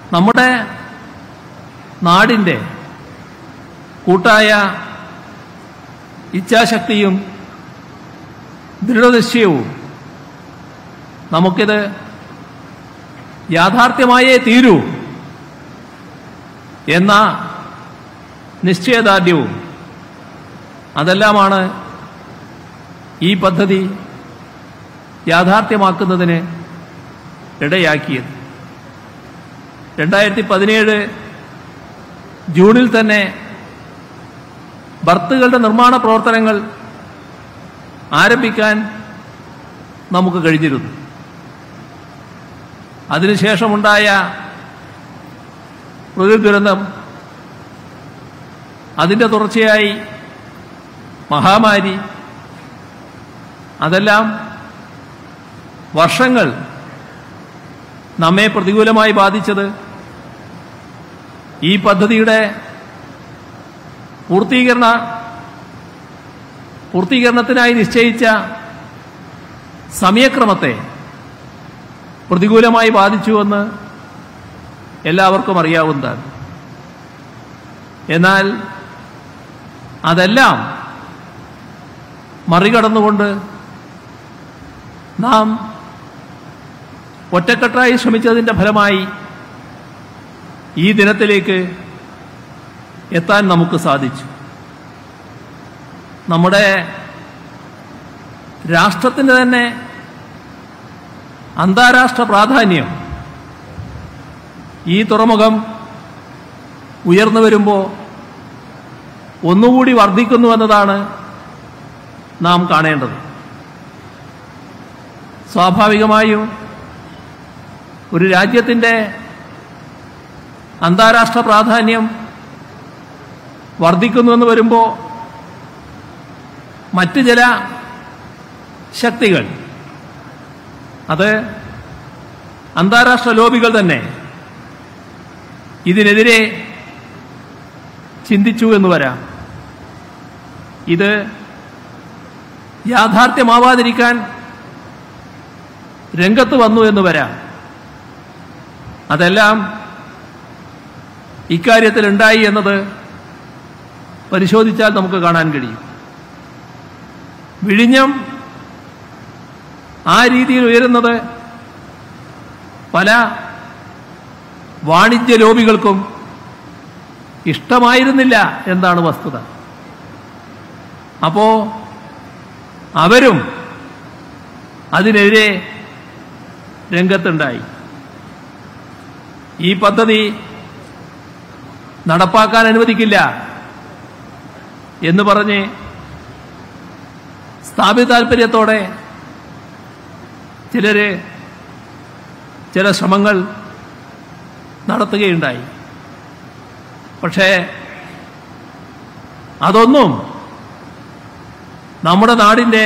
നമ്മുടെ നാടിൻ്റെ കൂട്ടായ ഇച്ഛാശക്തിയും ദൃഢനിശ്ചയവും നമുക്കിത് യാഥാർത്ഥ്യമായേ തീരൂ എന്ന നിശ്ചയദാർഢ്യവും അതെല്ലാമാണ് ഈ പദ്ധതി യാഥാർത്ഥ്യമാക്കുന്നതിന് ഇടയാക്കിയത് രണ്ടായിരത്തി പതിനേഴ് ജൂണിൽ തന്നെ ബർത്തുകളുടെ നിർമ്മാണ പ്രവർത്തനങ്ങൾ ആരംഭിക്കാൻ നമുക്ക് കഴിഞ്ഞിരുന്നു അതിനുശേഷമുണ്ടായ പ്രകൃതി ദുരന്തം അതിൻ്റെ തുടർച്ചയായി മഹാമാരി അതെല്ലാം വർഷങ്ങൾ നമ്മെ പ്രതികൂലമായി ബാധിച്ചത് ഈ പദ്ധതിയുടെ പൂർത്തീകരണ പൂർത്തീകരണത്തിനായി നിശ്ചയിച്ച സമയക്രമത്തെ പ്രതികൂലമായി ബാധിച്ചുവെന്ന് എല്ലാവർക്കും അറിയാവുന്നതാണ് എന്നാൽ അതെല്ലാം മറികടന്നുകൊണ്ട് നാം ഒറ്റക്കെട്ടായി ശ്രമിച്ചതിൻ്റെ ഫലമായി ഈ ദിനത്തിലേക്ക് എത്താൻ നമുക്ക് സാധിച്ചു നമ്മുടെ രാഷ്ട്രത്തിന് തന്നെ അന്താരാഷ്ട്ര പ്രാധാന്യം ഈ തുറമുഖം ഉയർന്നു വരുമ്പോൾ ഒന്നുകൂടി വർദ്ധിക്കുന്നു എന്നതാണ് നാം കാണേണ്ടത് സ്വാഭാവികമായും ഒരു രാജ്യത്തിൻ്റെ അന്താരാഷ്ട്ര പ്രാധാന്യം വർദ്ധിക്കുന്നുവെന്ന് വരുമ്പോൾ മറ്റ് ചില ശക്തികൾ അത് അന്താരാഷ്ട്ര ലോബികൾ തന്നെ ഇതിനെതിരെ ചിന്തിച്ചു എന്ന് വരാം ഇത് യാഥാർത്ഥ്യമാവാതിരിക്കാൻ രംഗത്ത് വന്നു എന്ന് വരാം അതെല്ലാം ഇക്കാര്യത്തിൽ ഉണ്ടായി എന്നത് പരിശോധിച്ചാൽ നമുക്ക് കാണാൻ കഴിയും വിഴിഞ്ഞം ആ രീതിയിൽ ഉയരുന്നത് പല വാണിജ്യ ലോബികൾക്കും ഇഷ്ടമായിരുന്നില്ല എന്നാണ് വസ്തുത അപ്പോ അവരും അതിനെതിരെ രംഗത്തുണ്ടായി ഈ പദ്ധതി നടപ്പാക്കാൻ അനുവദിക്കില്ല എന്ന് പറഞ്ഞ് സ്ഥാപിത താല്പര്യത്തോടെ ചിലര് ചില ശ്രമങ്ങൾ നടത്തുകയുണ്ടായി പക്ഷേ അതൊന്നും നമ്മുടെ നാടിൻ്റെ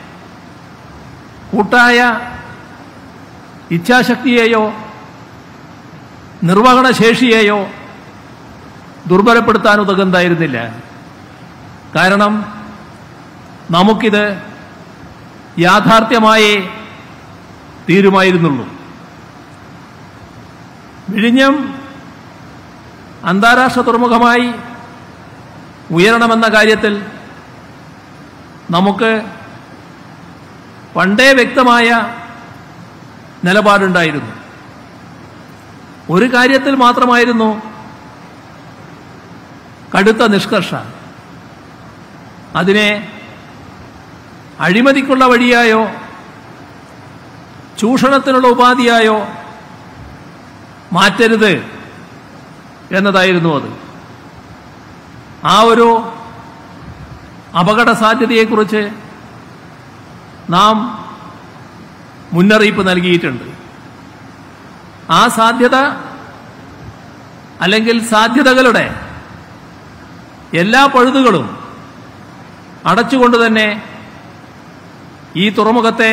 കൂട്ടായ ഇച്ഛാശക്തിയെയോ നിർവഹണശേഷിയെയോ ദുർബലപ്പെടുത്താൻ ഉതകുന്നതായിരുന്നില്ല കാരണം നമുക്കിത് യാഥാർത്ഥ്യമായേ തീരുമായിരുന്നുള്ളൂ വിഴിഞ്ഞം അന്താരാഷ്ട്ര തുറമുഖമായി ഉയരണമെന്ന കാര്യത്തിൽ നമുക്ക് പണ്ടേ വ്യക്തമായ നിലപാടുണ്ടായിരുന്നു ഒരു കാര്യത്തിൽ മാത്രമായിരുന്നു കടുത്ത നിഷ്കർഷ അതിനെ അഴിമതിക്കുള്ള വഴിയായോ ചൂഷണത്തിനുള്ള ഉപാധിയായോ മാറ്റരുത് എന്നതായിരുന്നു അത് ആ ഒരു അപകട സാധ്യതയെക്കുറിച്ച് നാം മുന്നറിയിപ്പ് നൽകിയിട്ടുണ്ട് ആ സാധ്യത അല്ലെങ്കിൽ സാധ്യതകളുടെ എല്ലാ പഴുതുകളും അടച്ചുകൊണ്ട് തന്നെ ഈ തുറമുഖത്തെ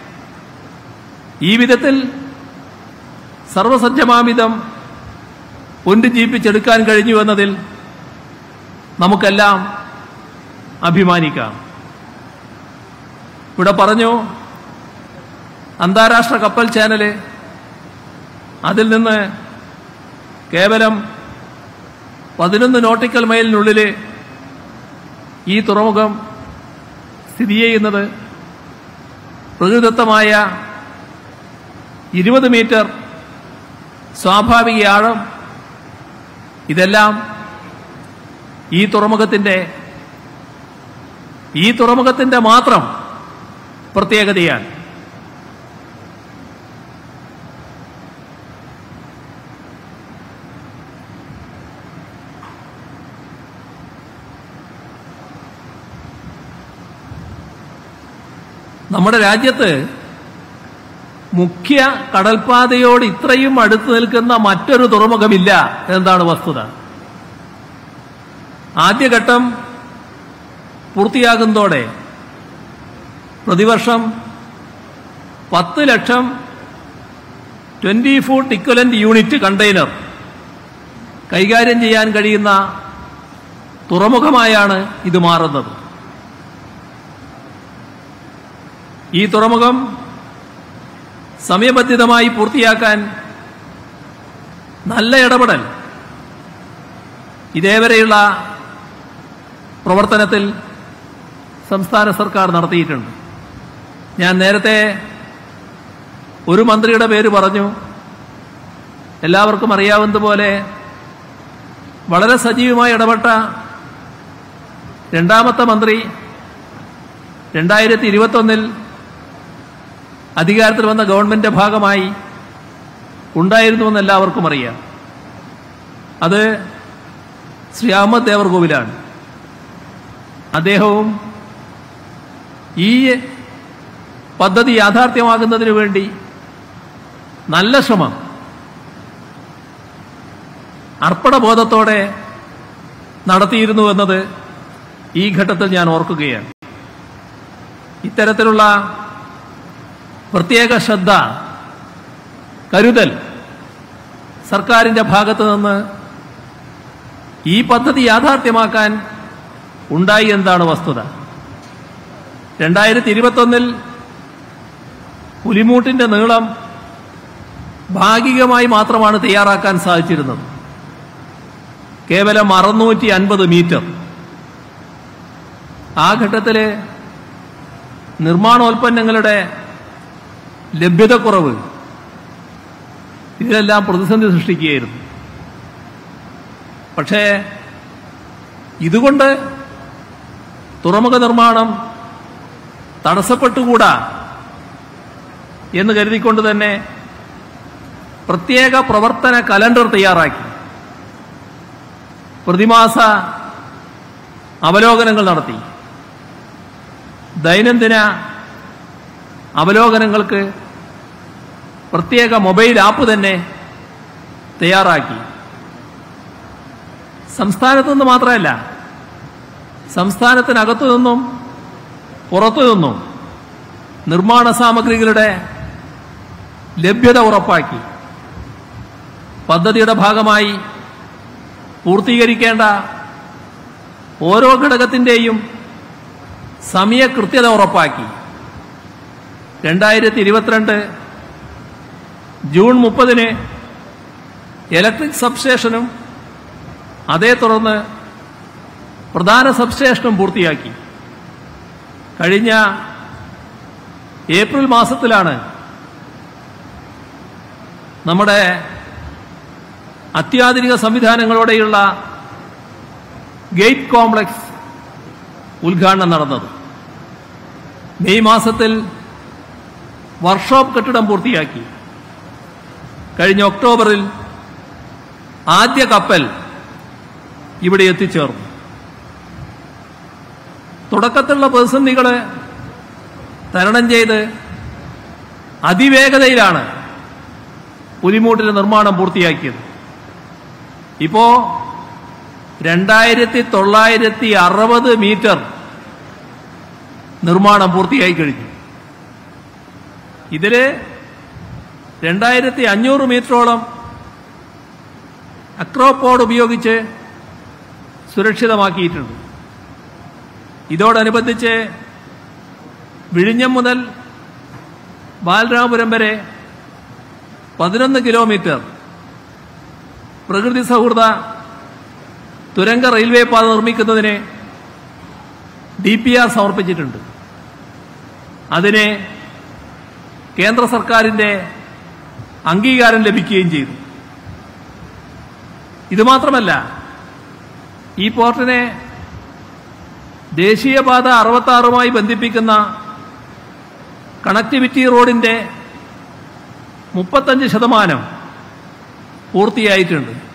ഈ വിധത്തിൽ സർവസജ്ജമാവിധം പുനരുജ്ജീവിപ്പിച്ചെടുക്കാൻ കഴിഞ്ഞു എന്നതിൽ നമുക്കെല്ലാം അഭിമാനിക്കാം ഇവിടെ പറഞ്ഞു അന്താരാഷ്ട്ര കപ്പൽ ചാനല് അതിൽ നിന്ന് കേവലം പതിനൊന്ന് നോട്ടിക്കൽ മൈലിനുള്ളിൽ ഈ തുറമുഖം സ്ഥിതി ചെയ്യുന്നത് പ്രകൃതിദത്തമായ ഇരുപത് മീറ്റർ സ്വാഭാവിക ആഴം ഇതെല്ലാം ഈ തുറമുഖത്തിന്റെ ഈ തുറമുഖത്തിന്റെ മാത്രം പ്രത്യേകതയാണ് നമ്മുടെ രാജ്യത്ത് മുഖ്യ കടൽപാതയോട് ഇത്രയും അടുത്ത് നിൽക്കുന്ന മറ്റൊരു തുറമുഖമില്ല എന്നതാണ് വസ്തുത ആദ്യഘട്ടം പൂർത്തിയാകുന്നതോടെ പ്രതിവർഷം പത്ത് ലക്ഷം twenty foot equivalent unit container കൈകാര്യം ചെയ്യാൻ കഴിയുന്ന തുറമുഖമായാണ് ഇത് മാറുന്നത് ഈ തുറമുഖം സമയബന്ധിതമായി പൂർത്തിയാക്കാൻ നല്ല ഇടപെടൽ ഇതേവരെയുള്ള പ്രവർത്തനത്തിൽ സംസ്ഥാന സർക്കാർ നടത്തിയിട്ടുണ്ട് ഞാൻ നേരത്തെ ഒരു മന്ത്രിയുടെ പേര് പറഞ്ഞു എല്ലാവർക്കും അറിയാവുന്നതുപോലെ വളരെ സജീവമായി ഇടപെട്ട രണ്ടാമത്തെ മന്ത്രി രണ്ടായിരത്തി ഇരുപത്തൊന്നിൽ അധികാരത്തിൽ വന്ന ഗവൺമെന്റിന്റെ ഭാഗമായി ഉണ്ടായിരുന്നുവെന്ന് എല്ലാവർക്കും അറിയാം അത് ശ്രീ അഹമ്മദ് ദേവർകോവിലാണ് അദ്ദേഹവും ഈ പദ്ധതി യാഥാർത്ഥ്യമാകുന്നതിനു വേണ്ടി നല്ല ശ്രമം അർപ്പണബോധത്തോടെ നടത്തിയിരുന്നു എന്നത് ഈ ഘട്ടത്തിൽ ഞാൻ ഓർക്കുകയാണ് ഇത്തരത്തിലുള്ള പ്രത്യേക ശ്രദ്ധ കരുതൽ സർക്കാരിന്റെ ഭാഗത്തു നിന്ന് ഈ പദ്ധതി യാഥാർത്ഥ്യമാക്കാൻ ഉണ്ടായി എന്താണ് വസ്തുത രണ്ടായിരത്തി ഇരുപത്തൊന്നിൽ പുലിമൂട്ടിന്റെ നീളം ഭാഗികമായി മാത്രമാണ് തയ്യാറാക്കാൻ സാധിച്ചിരുന്നത് കേവലം അറുന്നൂറ്റി അൻപത് മീറ്റർ ആ ഘട്ടത്തില് നിർമ്മാണോൽപ്പന്നങ്ങളുടെ ലഭ്യതക്കുറവ് ഇതിലെല്ലാം പ്രതിസന്ധി സൃഷ്ടിക്കുകയായിരുന്നു പക്ഷേ ഇതുകൊണ്ട് തുറമുഖ നിർമ്മാണം തടസ്സപ്പെട്ടുകൂടാ എന്ന് കരുതിക്കൊണ്ട് തന്നെ പ്രത്യേക പ്രവർത്തന കലണ്ടർ തയ്യാറാക്കി പ്രതിമാസ അവലോകനങ്ങൾ നടത്തി ദൈനംദിന അവലോകനങ്ങൾക്ക് പ്രത്യേക മൊബൈൽ ആപ്പ് തന്നെ തയ്യാറാക്കി സംസ്ഥാനത്തു നിന്ന് മാത്രമല്ല സംസ്ഥാനത്തിനകത്തു നിന്നും പുറത്തു നിന്നും നിർമ്മാണ സാമഗ്രികളുടെ ലഭ്യത ഉറപ്പാക്കി പദ്ധതിയുടെ ഭാഗമായി പൂർത്തീകരിക്കേണ്ട ഓരോ ഘടകത്തിന്റെയും സമയകൃത്യത ഉറപ്പാക്കി രണ്ടായിരത്തി ഇരുപത്തിരണ്ട് ജൂൺ മുപ്പതിന് ഇലക്ട്രിക് സബ്സ്റ്റേഷനും അതേ തുടർന്ന് പ്രധാന സബ്സ്റ്റേഷനും പൂർത്തിയാക്കി കഴിഞ്ഞ ഏപ്രിൽ മാസത്തിലാണ് നമ്മുടെ അത്യാധുനിക സംവിധാനങ്ങളോടെയുള്ള ഗേറ്റ് കോംപ്ലക്സ് ഉദ്ഘാടനം നടന്നത് മെയ് മാസത്തിൽ വർക്ക്ഷോപ്പ് കെട്ടിടം പൂർത്തിയാക്കി കഴിഞ്ഞ ഒക്ടോബറിൽ ആദ്യ കപ്പൽ ഇവിടെ എത്തിച്ചേർന്നു തുടക്കത്തിലുള്ള പ്രതിസന്ധികളെ തരണം ചെയ്ത് അതിവേഗതയിലാണ് പുലിമൂട്ടിന്റെ നിർമ്മാണം പൂർത്തിയാക്കിയത് ഇപ്പോ രണ്ടായിരത്തി തൊള്ളായിരത്തി അറുപത് മീറ്റർ നിർമ്മാണം പൂർത്തിയായി കഴിഞ്ഞു ഇതില് രണ്ടായിരത്തി അഞ്ഞൂറ് മീറ്ററോളം അക്രോപോഡ് ഉപയോഗിച്ച് സുരക്ഷിതമാക്കിയിട്ടുണ്ട് ഇതോടനുബന്ധിച്ച് വിഴിഞ്ഞം മുതൽ ബാലരാമപുരം വരെ പതിനൊന്ന് കിലോമീറ്റർ പ്രകൃതി സൗഹൃദ തുരങ്ക റെയിൽവേ പാത നിർമ്മിക്കുന്നതിന് ഡി പി ആർ സമർപ്പിച്ചിട്ടുണ്ട് അതിന് കേന്ദ്ര സർക്കാരിന്റെ അംഗീകാരം ലഭിക്കുകയും ചെയ്തു ഇതുമാത്രമല്ല ഈ പോർട്ടിനെ ദേശീയപാത അറുപത്താറുമായി ബന്ധിപ്പിക്കുന്ന കണക്ടിവിറ്റി റോഡിന്റെ മുപ്പത്തഞ്ച് ശതമാനം പൂർത്തിയായിട്ടുണ്ട്